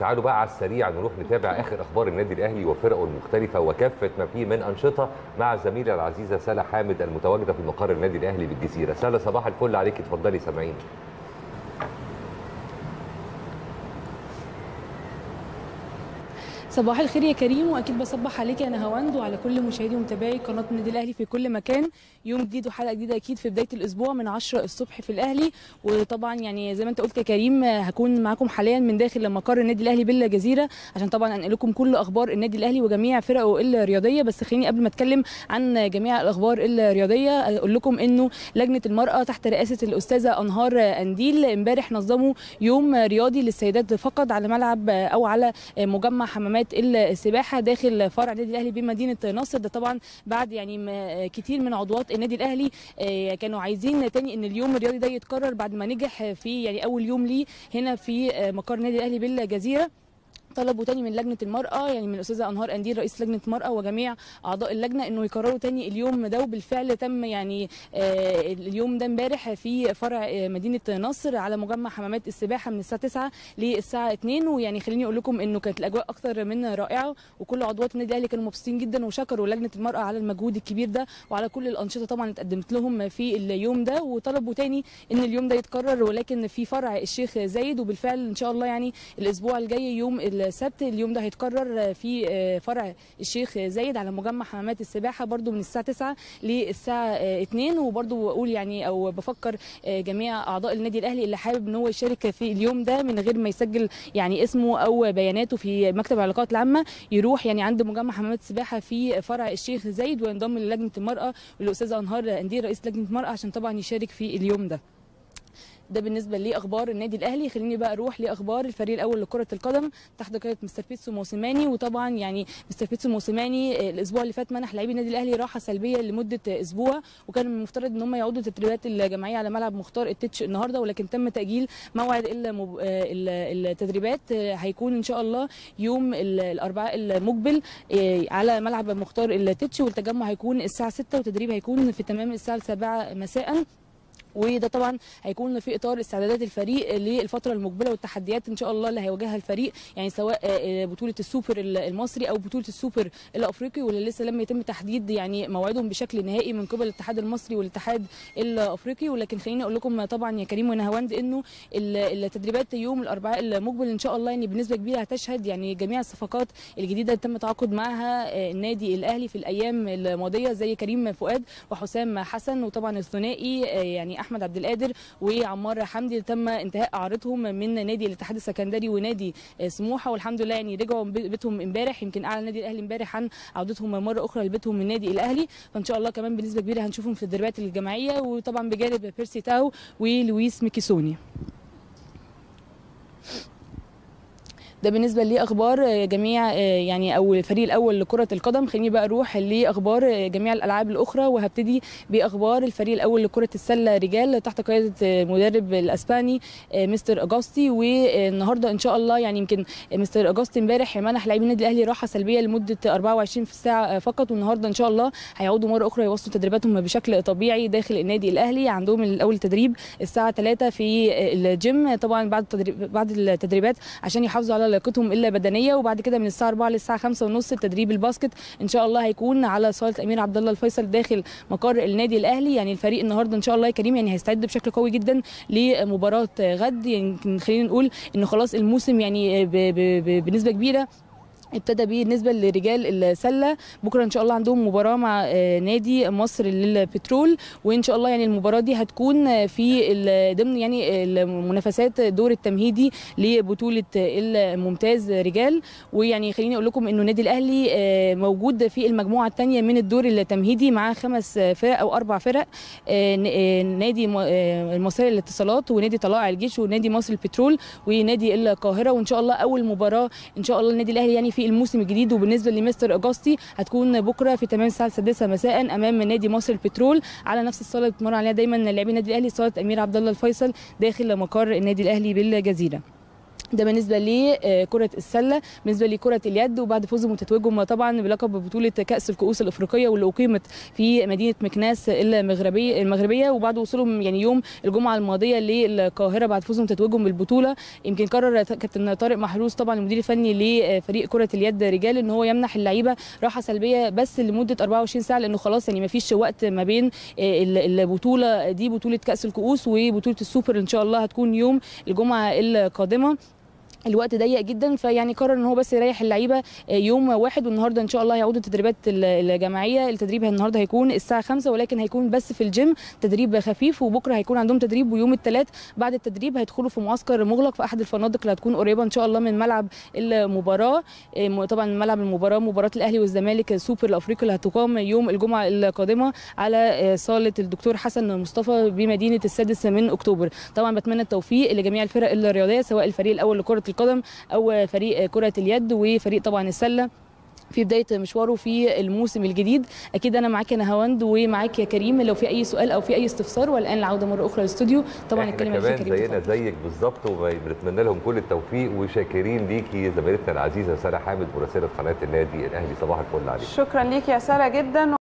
تعالوا بقى على السريع نروح نتابع اخر اخبار النادي الاهلي وفرقه المختلفه وكافه ما فيه من انشطه مع زميلي العزيزه سلا حامد المتواجده في مقر النادي الاهلي بالجزيره سلا صباح الفل عليك اتفضلي سامعين صباح الخير يا كريم واكيد بصبح عليك يا نهاوند وعلى كل مشاهدي ومتابعي قناه النادي الاهلي في كل مكان يوم جديد وحلقه جديده اكيد في بدايه الاسبوع من 10 الصبح في الاهلي وطبعا يعني زي ما انت قلت يا كريم هكون معاكم حاليا من داخل مقر النادي الاهلي بالجزيره عشان طبعا انقل لكم كل اخبار النادي الاهلي وجميع فرقه الرياضيه بس خليني قبل ما اتكلم عن جميع الاخبار الرياضيه اقول لكم انه لجنه المراه تحت رئاسه الاستاذه انهار انديل امبارح نظموا يوم رياضي للسيدات فقط على ملعب او على مجمع حمامات السباحه داخل فرع النادي الاهلي بمدينه نصر ده طبعا بعد يعني كتير من عضوات النادي الاهلي كانوا عايزين تاني ان اليوم الرياضي ده يتكرر بعد ما نجح في يعني اول يوم ليه هنا في مقر النادي الاهلي بالجزيره طلبوا تاني من لجنه المراه يعني من الاستاذه انهار اندير رئيس لجنه المراه وجميع اعضاء اللجنه انه يكرروا تاني اليوم ده وبالفعل تم يعني آه اليوم ده امبارح في فرع آه مدينه نصر على مجمع حمامات السباحه من الساعه 9 للساعه 2 ويعني خليني اقول لكم انه كانت الاجواء اكثر من رائعه وكل عضوات النادي الاهلي كانوا مبسوطين جدا وشكروا لجنه المراه على المجهود الكبير ده وعلى كل الانشطه طبعا اللي اتقدمت لهم في اليوم ده وطلبوا تاني ان اليوم ده يتكرر ولكن في فرع الشيخ زايد وبالفعل ان شاء الله يعني الاسبوع الجاي يوم السبت اليوم ده هيتكرر في فرع الشيخ زايد على مجمع حمامات السباحه برده من الساعه 9 للساعه 2 وبرده بقول يعني او بفكر جميع اعضاء النادي الاهلي اللي حابب ان هو يشارك في اليوم ده من غير ما يسجل يعني اسمه او بياناته في مكتب العلاقات العامه يروح يعني عند مجمع حمامات السباحه في فرع الشيخ زايد وينضم للجنه المراه والاستاذه انهار اندير رئيس لجنه المراه عشان طبعا يشارك في اليوم ده ده بالنسبه لاخبار النادي الاهلي خليني بقى اروح لاخبار الفريق الاول لكره القدم تحت قياده مستر بيتسو موسيماني وطبعا يعني مستر بيتسو موسيماني الاسبوع اللي فات منح لاعبي النادي الاهلي راحه سلبيه لمده اسبوع وكان من المفترض ان هم يعودوا التدريبات الجماعيه على ملعب مختار التتش النهارده ولكن تم تاجيل موعد التدريبات هيكون ان شاء الله يوم الاربعاء المقبل على ملعب مختار التتش والتجمع هيكون الساعه 6 والتدريب هيكون في تمام الساعه 7 مساء وده طبعا هيكون في اطار استعدادات الفريق للفتره المقبله والتحديات ان شاء الله اللي هيواجهها الفريق يعني سواء بطوله السوبر المصري او بطوله السوبر الافريقي واللي لسه لم يتم تحديد يعني موعدهم بشكل نهائي من قبل الاتحاد المصري والاتحاد الافريقي ولكن خليني اقول لكم طبعا يا كريم ونهاوند انه التدريبات يوم الاربعاء المقبل ان شاء الله يعني بنسبه كبيره هتشهد يعني جميع الصفقات الجديده اللي تم التعاقد معها النادي الاهلي في الايام الماضيه زي كريم فؤاد وحسام حسن وطبعا الثنائي يعني احمد عبد القادر وعمار حمدي اللي تم انتهاء اعارتهم من نادي الاتحاد السكندري ونادي سموحه والحمد لله يعني رجعوا بيتهم امبارح يمكن اعلن النادي الاهلي امبارح عن عودتهم مره اخرى لبيتهم من النادي الاهلي فان شاء الله كمان بنسبه كبيره هنشوفهم في التدريبات الجماعيه وطبعا بجانب بيرسي تاو ولويس ميكيسوني ده بالنسبه لاخبار جميع يعني او الفريق الاول لكره القدم خليني بقى اروح لاخبار جميع الالعاب الاخرى وهبتدي باخبار الفريق الاول لكره السله رجال تحت قياده المدرب الاسباني مستر اجاستي والنهارده ان شاء الله يعني يمكن مستر اجاستي امبارح منح لاعبي النادي الاهلي راحه سلبيه لمده 24 في الساعه فقط والنهارده ان شاء الله هيعودوا مره اخرى يواصلوا تدريباتهم بشكل طبيعي داخل النادي الاهلي عندهم الاول تدريب الساعه 3 في الجيم طبعا بعد التدريب بعد التدريبات عشان يحافظوا على لياقتهم الا بدنيه وبعد كده من الساعه 4 للساعه 5 ونص تدريب الباسكت ان شاء الله هيكون على صاله امير عبد الله الفيصل داخل مقر النادي الاهلي يعني الفريق النهارده ان شاء الله يا كريم يعني هيستعد بشكل قوي جدا لمباراه غد يعني خلينا نقول انه خلاص الموسم يعني ب ب ب بنسبه كبيره ابتدى بالنسبه لرجال السله بكره ان شاء الله عندهم مباراه مع نادي مصر للبترول وان شاء الله يعني المباراه دي هتكون في ضمن يعني المنافسات دور التمهيدي لبطوله الممتاز رجال ويعني خليني اقول لكم انه النادي الاهلي موجود في المجموعه الثانيه من الدور التمهيدي مع خمس فرق او اربع فرق نادي المصريه للاتصالات ونادي طلائع الجيش ونادي مصر البترول ونادي القاهره وان شاء الله اول مباراه ان شاء الله النادي الاهلي يعني في الموسم الجديد وبالنسبه لمستر اجاستي هتكون بكره في تمام الساعه السادسه مساء امام نادي مصر البترول على نفس الصاله اللي بتمر عليها دايما لاعبي النادي الاهلي صاله امير عبد الله الفيصل داخل مقر النادي الاهلي بالجزيره ده بالنسبه لكره السله بالنسبه لكره اليد وبعد فوزهم وتتويجهم طبعا بلقب بطوله كاس الكؤوس الافريقيه واللي اقيمت في مدينه مكناس المغربيه المغربيه وبعد وصولهم يعني يوم الجمعه الماضيه للقاهره بعد فوزهم وتتويجهم بالبطوله يمكن قرر كابتن طارق محروس طبعا المدير الفني لفريق كره اليد رجال ان هو يمنح اللعيبه راحه سلبيه بس لمده 24 ساعه لانه خلاص يعني ما فيش وقت ما بين البطوله دي بطوله كاس الكؤوس وبطوله السوبر ان شاء الله هتكون يوم الجمعه القادمه الوقت ضيق جدا فيعني قرر ان هو بس يريح اللعيبه يوم واحد والنهارده ان شاء الله هيعودوا التدريبات الجماعيه التدريب النهارده هيكون الساعه 5 ولكن هيكون بس في الجيم تدريب خفيف وبكره هيكون عندهم تدريب ويوم الثلاث بعد التدريب هيدخلوا في معسكر مغلق في احد الفنادق اللي هتكون قريبه ان شاء الله من ملعب المباراه طبعا ملعب المباراه مباراه الاهلي والزمالك السوبر الافريقي اللي هتقام يوم الجمعه القادمه على صاله الدكتور حسن مصطفى بمدينه السادس من اكتوبر طبعا بتمنى التوفيق لجميع الفرق الرياضيه سواء الفريق الاول لكره القدم او فريق كره اليد وفريق طبعا السله في بدايه مشواره في الموسم الجديد اكيد انا معاك يا نهاوند ومعاك يا كريم لو في اي سؤال او في اي استفسار والان العوده مره اخرى للاستوديو طبعا الكلمه كمان كريم زينا زيك بالظبط وبنتمنى لهم كل التوفيق وشاكرين ليكي زميلتنا العزيزه ساره حامد مراسله قناه النادي الاهلي صباح الفل عليك شكرا ليك يا ساره جدا